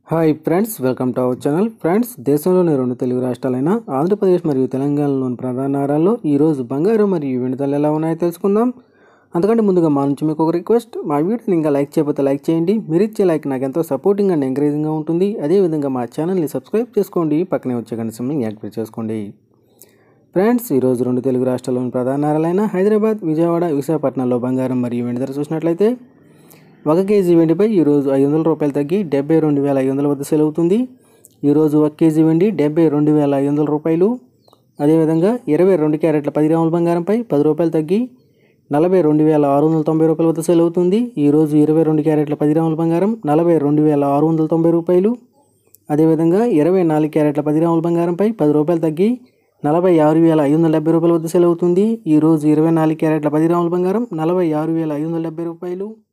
hi friends welcome to our channel friends దేశంలోని రెండు తెలుగు రాష్ట్రాలైన ఆంధ్రప్రదేశ్ మరియు తెలంగాణలోని ప్రధాన నగరాల్లో ఈరోజు బంగారు మరియు వెండి ధరలు ఎలా ఉన్నాయో తెలుసుకుందాం అంతకంటే ముందుగా మా నుంచి మీకు ఒక రిక్వెస్ట్ మా వీడియోని ఇంకా లైక్ చేయకపోతే లైక్ చేయండి మీరు ఇచ్చే లైక్ నాకు ఎంతో సపోర్టింగ్ అండ్ ఎంకరేజింగ్గా ఉంటుంది అదేవిధంగా మా ఛానల్ని సబ్స్క్రైబ్ చేసుకోండి పక్కనే వచ్చే గంట సింబల్ని యాక్టివేట్ చేసుకోండి ఫ్రెండ్స్ ఈరోజు రెండు తెలుగు రాష్ట్రాల్లోని ప్రధాన నగరాలైన హైదరాబాద్ విజయవాడ విశాఖపట్నంలో బంగారం మరియు వెండి ధర చూసినట్లయితే ఒక కేజీ వెండిపై ఈరోజు ఐదు వందల రూపాయలు తగ్గి డెబ్బై రెండు వేల ఐదు వందల వద్ద సేల్ అవుతుంది ఈరోజు ఒక కేజీ వెండి డెబ్బై రెండు వేల ఐదు వందల రూపాయలు అదేవిధంగా ఇరవై రెండు క్యారెట్ల పది గ్రాముల బంగారంపై పది రూపాయలు తగ్గి నలభై రెండు వేల ఆరు వందల తొంభై రూపాయల వద్ద సేల్ అవుతుంది ఈరోజు ఇరవై రెండు క్యారెట్ల పది గ్రాముల బంగారం నలభై రెండు వేల ఆరు వందల తొంభై రూపాయలు అదేవిధంగా ఇరవై నాలుగు క్యారెట్ల పది గ్రాముల బంగారంపై పది రూపాయలు తగ్గి నలభై ఆరు వేల ఐదు వందల డెబ్బై రూపాయల వద్ద సేల్ అవుతుంది ఈరోజు ఇరవై నాలుగు క్యారెట్ల పది గ్రాముల బంగారం నలభై ఆరు వేల ఐదు వందల డెబ్బై రూపాయలు